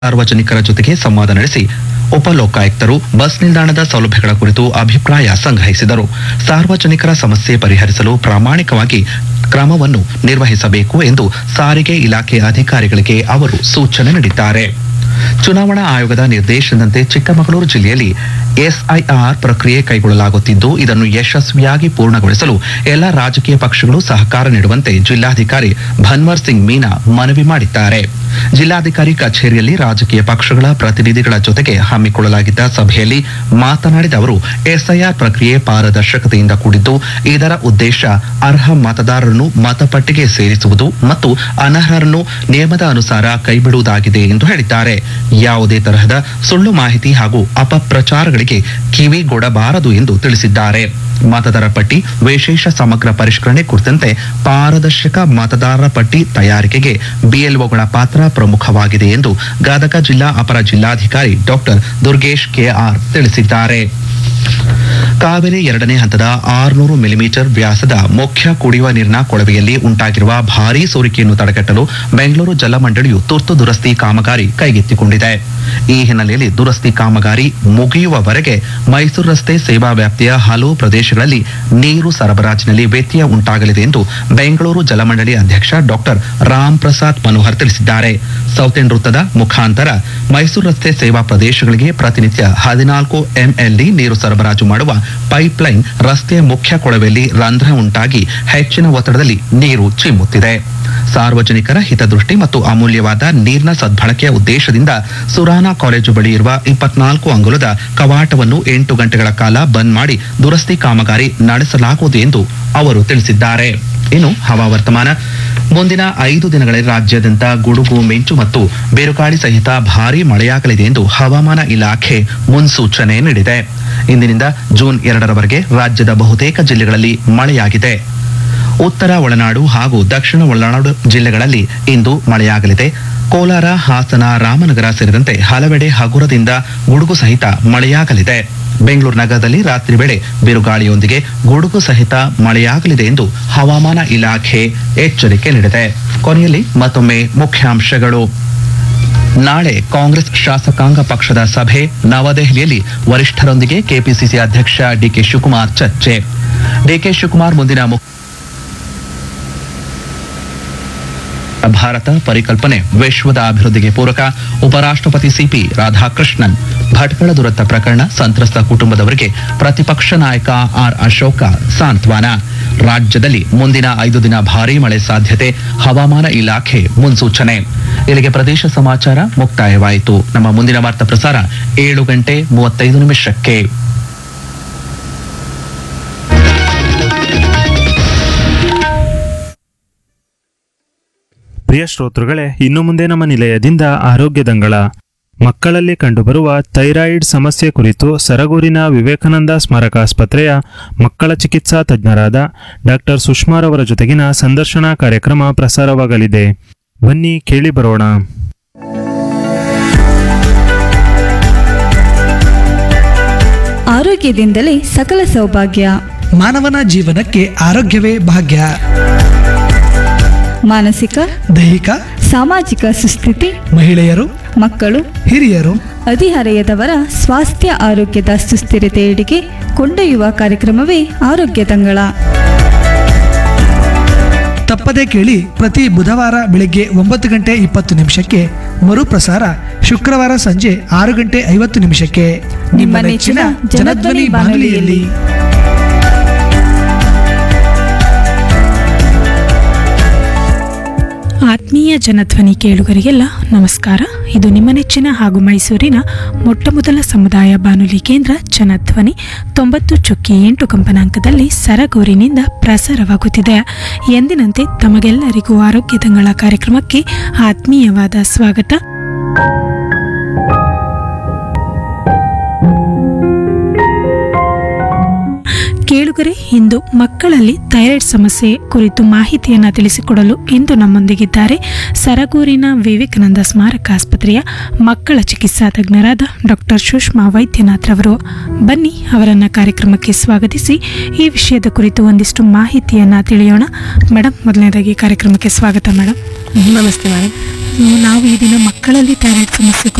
ಸಾರ್ವಜನಿಕರ ಜೊತೆಗೆ ಸಂವಾದ ನಡೆಸಿ ಉಪಲೋಕಾಯುಕ್ತರು ಬಸ್ ನಿಲ್ದಾಣದ ಸೌಲಭ್ಯಗಳ ಕುರಿತು ಅಭಿಪ್ರಾಯ ಸಂಗ್ರಹಿಸಿದರು ಸಾರ್ವಜನಿಕರ ಸಮಸ್ಯೆ ಪರಿಹರಿಸಲು ಪ್ರಾಮಾಣಿಕವಾಗಿ ಕ್ರಮವನ್ನು ನಿರ್ವಹಿಸಬೇಕು ಎಂದು ಸಾರಿಗೆ ಇಲಾಖೆ ಅಧಿಕಾರಿಗಳಿಗೆ ಅವರು ಸೂಚನೆ ನೀಡಿದ್ದಾರೆ ಚುನಾವಣಾ ಆಯೋಗದ ನಿರ್ದೇಶನದಂತೆ ಚಿಕ್ಕಮಗಳೂರು ಜಿಲ್ಲೆಯಲ್ಲಿ ಎಸ್ಐಆರ್ ಪ್ರಕ್ರಿಯೆ ಕೈಗೊಳ್ಳಲಾಗುತ್ತಿದ್ದು ಇದನ್ನು ಯಶಸ್ವಿಯಾಗಿ ಪೂರ್ಣಗೊಳಿಸಲು ಎಲ್ಲ ರಾಜಕೀಯ ಪಕ್ಷಗಳು ಸಹಕಾರ ನೀಡುವಂತೆ ಜಿಲ್ಲಾಧಿಕಾರಿ ಭನ್ವರ್ ಸಿಂಗ್ ಮೀನಾ ಮನವಿ ಮಾಡಿದ್ದಾರೆ ಜಿಲ್ಲಾಧಿಕಾರಿ ಕಚೇರಿಯಲ್ಲಿ ರಾಜಕೀಯ ಪಕ್ಷಗಳ ಪ್ರತಿನಿಧಿಗಳ ಜೊತೆಗೆ ಹಮ್ಮಿಕೊಳ್ಳಲಾಗಿದ್ದ ಸಭೆಯಲ್ಲಿ ಮಾತನಾಡಿದ ಅವರು ಎಸ್ಐಆರ್ ಪ್ರಕ್ರಿಯೆ ಪಾರದರ್ಶಕತೆಯಿಂದ ಕೂಡಿದ್ದು ಇದರ ಉದ್ದೇಶ ಅರ್ಹ ಮತದಾರರನ್ನು ಮತಪಟ್ಟಿಗೆ ಸೇರಿಸುವುದು ಮತ್ತು ಅನರ್ಹರನ್ನು ನಿಯಮದ ಅನುಸಾರ ಕೈಬಿಡುವುದಾಗಿದೆ ಎಂದು ಹೇಳಿದ್ದಾರೆ ಯಾವುದೇ ತರಹದ ಸುಳ್ಳು ಮಾಹಿತಿ ಹಾಗೂ ಅಪಪ್ರಚಾರಗಳಿಗೆ ಕಿವಿಗೊಡಬಾರದು ಎಂದು ತಿಳಿಸಿದ್ದಾರೆ ಮತದಾರ ಪಟ್ಟಿ ವಿಶೇಷ ಸಮಗ್ರ ಪರಿಷ್ಕರಣೆ ಕುರಿತಂತೆ ಪಾರದರ್ಶಕ ಮತದಾರರ ಪಟ್ಟಿ ತಯಾರಿಕೆಗೆ ಬಿಎಲ್ಒಗಳ ಪಾತ್ರ ಪ್ರಮುಖವಾಗಿದೆ ಎಂದು ಗದಗ ಜಿಲ್ಲಾ ಅಪರ ಜಿಲ್ಲಾಧಿಕಾರಿ ಡಾಕ್ಟರ್ ದುರ್ಗೇಶ್ ಕೆಆರ್ ತಿಳಿಸಿದ್ದಾರೆ ಕಾವೇರಿ ಎರಡನೇ ಹಂತದ ಆರುನೂರು ಮಿಲಿಮೀಟರ್ ವ್ಯಾಸದ ಮುಖ್ಯ ಕುಡಿಯುವ ನೀರಿನ ಕೊಳವೆಯಲ್ಲಿ ಉಂಟಾಗಿರುವ ಭಾರೀ ಸೋರಿಕೆಯನ್ನು ತಡೆಗಟ್ಟಲು ಬೆಂಗಳೂರು ಜಲಮಂಡಳಿಯು ತುರ್ತು ದುರಸ್ತಿ ಕಾಮಗಾರಿ ಕೈಗೆತ್ತಿಕೊಂಡಿದೆ ಈ ಹಿನ್ನೆಲೆಯಲ್ಲಿ ದುರಸ್ತಿ ಕಾಮಗಾರಿ ಮುಗಿಯುವವರೆಗೆ ಮೈಸೂರು ರಸ್ತೆ ಸೇವಾ ವ್ಯಾಪ್ತಿಯ ಹಲವು ಪ್ರದೇಶಗಳಲ್ಲಿ ನೀರು ಸರಬರಾಜಿನಲ್ಲಿ ವ್ಯತ್ಯಯ ಉಂಟಾಗಲಿದೆ ಎಂದು ಬೆಂಗಳೂರು ಜಲಮಂಡಳಿ ಅಧ್ಯಕ್ಷ ಡಾಕ್ಟರ್ ರಾಮ್ ಪ್ರಸಾದ್ ಮನೋಹರ್ ತಿಳಿಸಿದ್ದಾರೆ ಸೌತೆನ್ ವೃತ್ತದ ಮುಖಾಂತರ ಮೈಸೂರು ರಸ್ತೆ ಸೇವಾ ಪ್ರದೇಶಗಳಿಗೆ ಪ್ರತಿನಿತ್ಯ ಹದಿನಾಲ್ಕು ಎಂಎಲ್ಡಿ ನೀರು ಸರಬರಾಜು ಮಾಡುವ ಪೈಪ್ಲೈನ್ ರಸ್ತೆಯ ಮುಖ್ಯ ಕೊಳವೆಯಲ್ಲಿ ರಂಧ್ರ ಉಂಟಾಗಿ ಹೆಚ್ಚಿನ ಒತ್ತಡದಲ್ಲಿ ನೀರು ಚಿಮ್ಮುತ್ತಿದೆ ಸಾರ್ವಜನಿಕರ ಹಿತದೃಷ್ಟಿ ಮತ್ತು ಅಮೂಲ್ಯವಾದ ನೀರಿನ ಸದ್ಬಳಕೆಯ ಉದ್ದೇಶದಿಂದ ಸುರಾನಾ ಕಾಲೇಜು ಬಳಿ ಇರುವ ಇಪ್ಪತ್ನಾಲ್ಕು ಅಂಗುಲದ ಕವಾಟವನ್ನು ಎಂಟು ಗಂಟೆಗಳ ಕಾಲ ಬಂದ್ ಮಾಡಿ ದುರಸ್ತಿ ಕಾಮಗಾರಿ ನಡೆಸಲಾಗುವುದು ಎಂದು ಅವರು ತಿಳಿಸಿದ್ದಾರೆ ಇನ್ನು ಹವಾವರ್ತಮಾನ ಮುಂದಿನ ಐದು ದಿನಗಳಲ್ಲಿ ರಾಜ್ಯಾದ್ಯಂತ ಗುಡುಗು ಮಿಂಚು ಮತ್ತು ಬಿರುಗಾಳಿ ಸಹಿತ ಭಾರೀ ಮಳೆಯಾಗಲಿದೆ ಎಂದು ಹವಾಮಾನ ಇಲಾಖೆ ಮುನ್ಸೂಚನೆ ನೀಡಿದೆ ಇಂದಿನಿಂದ ಜೂನ್ ಎರಡರವರೆಗೆ ರಾಜ್ಯದ ಬಹುತೇಕ ಜಿಲ್ಲೆಗಳಲ್ಲಿ ಮಳೆಯಾಗಿದೆ ಉತ್ತರ ಒಳನಾಡು ಹಾಗೂ ದಕ್ಷಿಣ ಒಳನಾಡು ಜಿಲ್ಲೆಗಳಲ್ಲಿ ಇಂದು ಮಳೆಯಾಗಲಿದೆ ಕೋಲಾರ ಹಾಸನ ರಾಮನಗರ ಸೇರಿದಂತೆ ಹಲವೆಡೆ ಹಗುರದಿಂದ ಗುಡುಗು ಸಹಿತ ಮಳೆಯಾಗಲಿದೆ ಬೆಂಗಳೂರು ನಗರದಲ್ಲಿ ರಾತ್ರಿ ವೇಳೆ ಬಿರುಗಾಳಿಯೊಂದಿಗೆ ಗುಡುಗು ಸಹಿತ ಮಳೆಯಾಗಲಿದೆ ಎಂದು ಹವಾಮಾನ ಇಲಾಖೆ ಎಚ್ಚರಿಕೆ ನೀಡಿದೆ ಕೊನೆಯಲ್ಲಿ ಮತ್ತೊಮ್ಮೆ ಮುಖ್ಯಾಂಶಗಳು ನಾಳೆ ಕಾಂಗ್ರೆಸ್ ಶಾಸಕಾಂಗ ಪಕ್ಷದ ಸಭೆ ನವದೆಹಲಿಯಲ್ಲಿ ವರಿಷ್ಠರೊಂದಿಗೆ ಕೆಪಿಸಿಸಿ ಅಧ್ಯಕ್ಷ ಡಿಕೆ ಶಿವಕುಮಾರ್ ಚರ್ಚೆ ಡಿಕೆ ಶಿವಕುಮಾರ್ ಮುಂದಿನ ಮುಖ್ಯ ಭಾರತ ಪರಿಕಲ್ಪನೆ ವಿಶ್ವದ ಅಭಿವೃದ್ಧಿಗೆ ಪೂರಕ ಉಪರಾಷ್ಟ್ರಪತಿ ಸಿಪಿ ರಾಧಾಕೃಷ್ಣನ್ ಭಟ್ಕಳ ದುರಂತ ಪ್ರಕರಣ ಸಂತ್ರಸ್ತ ಕುಟುಂಬದವರಿಗೆ ಪ್ರತಿಪಕ್ಷ ನಾಯಕ ಆರ್ ಅಶೋಕ ಸಾಂತ್ವನ ರಾಜ್ಯದಲ್ಲಿ ಮುಂದಿನ ಐದು ದಿನ ಭಾರೀ ಮಳೆ ಸಾಧ್ಯತೆ ಹವಾಮಾನ ಇಲಾಖೆ ಮುನ್ಸೂಚನೆ ಇಲ್ಲಿಗೆ ಪ್ರದೇಶ ಸಮಾಚಾರ ಮುಕ್ತಾಯವಾಯಿತು ನಮ್ಮ ಮುಂದಿನ ವಾರ್ತಾ ಪ್ರಸಾರ ಏಳು ಗಂಟೆ ಮೂವತ್ತೈದು ನಿಮಿಷಕ್ಕೆ ಪ್ರಿಯ ಶ್ರೋತೃಗಳೇ ಇನ್ನು ಮುಂದೆ ನಮ್ಮ ನಿಲಯದಿಂದ ಆರೋಗ್ಯ ದಂಗಳ ಮಕ್ಕಳಲ್ಲಿ ಕಂಡುಬರುವ ಥೈರಾಯಿಡ್ ಸಮಸ್ಯೆ ಕುರಿತು ಸರಗೂರಿನ ವಿವೇಕಾನಂದ ಸ್ಮಾರಕ ಆಸ್ಪತ್ರೆಯ ಮಕ್ಕಳ ಚಿಕಿತ್ಸಾ ತಜ್ಞರಾದ ಡಾಕ್ಟರ್ ಸುಷ್ಮಾರವರ ಜೊತೆಗಿನ ಸಂದರ್ಶನ ಕಾರ್ಯಕ್ರಮ ಪ್ರಸಾರವಾಗಲಿದೆ ಬನ್ನಿ ಕೇಳಿ ಬರೋಣ ಆರೋಗ್ಯದಿಂದಲೇ ಸಕಲ ಸೌಭಾಗ್ಯ ಮಾನವನ ಜೀವನಕ್ಕೆ ಆರೋಗ್ಯವೇ ಭಾಗ್ಯ ಮಾನಸಿಕ ದೈಹಿಕ ಸಾಮಾಜಿಕ ಸುಸ್ಥಿತಿ ಮಹಿಳೆಯರು ಮಕ್ಕಳು ಹಿರಿಯರು ಹದಿಹರೆಯದವರ ಸ್ವಾಸ್ಥ್ಯ ಆರೋಗ್ಯದ ಸುಸ್ಥಿರತೆಯೆಡೆಗೆ ಕೊಂಡೊಯ್ಯುವ ಕಾರ್ಯಕ್ರಮವೇ ಆರೋಗ್ಯ ತಂಗಳ ತಪ್ಪದೇ ಕೇಳಿ ಪ್ರತಿ ಬುಧವಾರ ಬೆಳಗ್ಗೆ ಒಂಬತ್ತು ಗಂಟೆ ಇಪ್ಪತ್ತು ನಿಮಿಷಕ್ಕೆ ಮರುಪ್ರಸಾರ ಶುಕ್ರವಾರ ಸಂಜೆ ಆರು ಗಂಟೆ ಐವತ್ತು ನಿಮಿಷಕ್ಕೆ ನಿಮ್ಮ ನೆಚ್ಚಿನ ಜನಧ್ವನಿ ಬಾನುಲಿಯಲ್ಲಿ ಆತ್ಮೀಯ ಜನಧ್ವನಿ ಕೇಳುಗರಿಗೆಲ್ಲ ನಮಸ್ಕಾರ ಇದು ನಿಮ್ಮ ನೆಚ್ಚಿನ ಹಾಗೂ ಮೈಸೂರಿನ ಮೊಟ್ಟಮೊದಲ ಸಮುದಾಯ ಬಾನುಲಿ ಕೇಂದ್ರ ಜನಧ್ವನಿ ತೊಂಬತ್ತು ಚುಕ್ಕಿ ಎಂಟು ಕಂಪನಾಂಕದಲ್ಲಿ ಸರಗೂರಿನಿಂದ ಪ್ರಸಾರವಾಗುತ್ತಿದೆ ಎಂದಿನಂತೆ ತಮಗೆಲ್ಲರಿಗೂ ಆರೋಗ್ಯ ತಂಗಳ ಕಾರ್ಯಕ್ರಮಕ್ಕೆ ಆತ್ಮೀಯವಾದ ಸ್ವಾಗತ ಕೇಳುಗರೆ ಇಂದು ಮಕ್ಕಳಲ್ಲಿ ಥೈರಾಯ್ಡ್ ಸಮಸ್ಯೆ ಕುರಿತು ಮಾಹಿತಿಯನ್ನು ತಿಳಿಸಿಕೊಡಲು ಇಂದು ನಮ್ಮೊಂದಿಗಿದ್ದಾರೆ ಸರಗೂರಿನ ವಿವೇಕಾನಂದ ಸ್ಮಾರಕ ಆಸ್ಪತ್ರೆಯ ಮಕ್ಕಳ ಚಿಕಿತ್ಸಾ ತಜ್ಞರಾದ ಡಾಕ್ಟರ್ ಸುಷ್ಮಾ ವೈದ್ಯನಾಥ್ ರವರು ಬನ್ನಿ ಅವರನ್ನ ಕಾರ್ಯಕ್ರಮಕ್ಕೆ ಸ್ವಾಗತಿಸಿ ಈ ವಿಷಯದ ಕುರಿತು ಒಂದಿಷ್ಟು ಮಾಹಿತಿಯನ್ನ ತಿಳಿಯೋಣ ಮೇಡಮ್ ಮೊದಲನೇದಾಗಿ ಕಾರ್ಯಕ್ರಮಕ್ಕೆ ಸ್ವಾಗತ ಮೇಡಮ್ ನಮಸ್ತೆ ಮೇಡಮ್ ನಾವು ಈ ದಿನ ಮಕ್ಕಳಲ್ಲಿ ಥೈರಾಯ್ಡ್ ಸಮಸ್ಯೆ